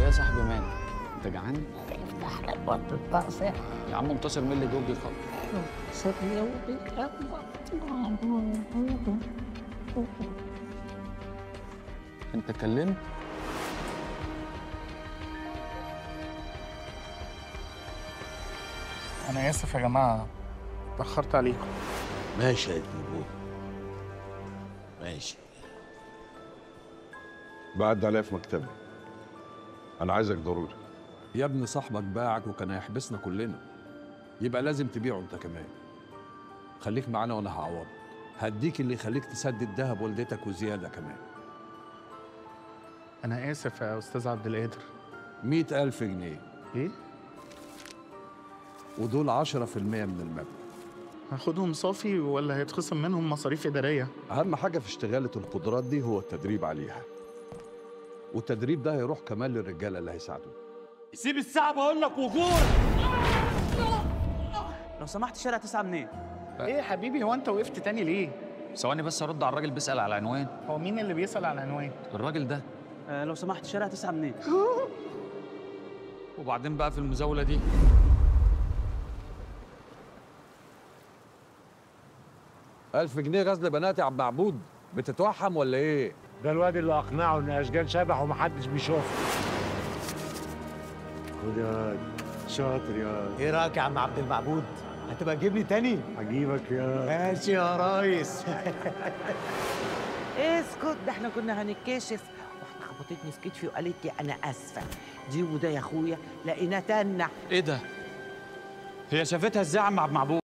يا صاحبي مالك انت جعان افتح لك وقت التقصير يا عم منتصر مين اللي جوجي خط سيدي انت كلمت انا اسف يا جماعه اتاخرت عليكم ماشي يا ابن ماشي بعد عليا في مكتبي انا عايزك ضروري يا ابن صاحبك باعك وكان هيحبسنا كلنا يبقى لازم تبيعه انت كمان خليك معانا وانا هعوضك هديك اللي يخليك تسدد دهب والدتك وزياده كمان انا اسف يا استاذ عبد القادر مئة ألف جنيه ايه ودول عشرة في المية من المبلغ هاخدهم صافي ولا هيتخصم منهم مصاريف اداريه أهم حاجة في اشتغالة القدرات دي هو التدريب عليها والتدريب ده هيروح كمان للرجالة اللي هيساعدوك سيب الساعة بقول لك وجور لو سمحت شارع تسعة منين؟ ايه يا حبيبي هو انت وقفت تاني ليه ثواني بس ارد على الراجل بيسال على العنوان هو مين اللي بيسال على العنوان الراجل ده آه لو سمحت شارع تسعة منين؟ وبعدين بقى في المزاوله دي ألف جنيه غزل بنات يا عم معبود بتتوحم ولا إيه؟ ده الواد اللي اقنعه ان اشجان شبح ومحدش بيشوفه خد يا واد. شاطر يا واد. ايه رايك يا عم عبد المعبود هتبقى تجيبني تاني هجيبك يا واد. ماشي يا ريس اسكت ده احنا كنا هنتكشف واحده خبطتني في كتفي وقالت لي انا اسفه دي وده يا اخويا لقينا تنح ايه ده هي شافتها ازاي يا عم عبد المعبود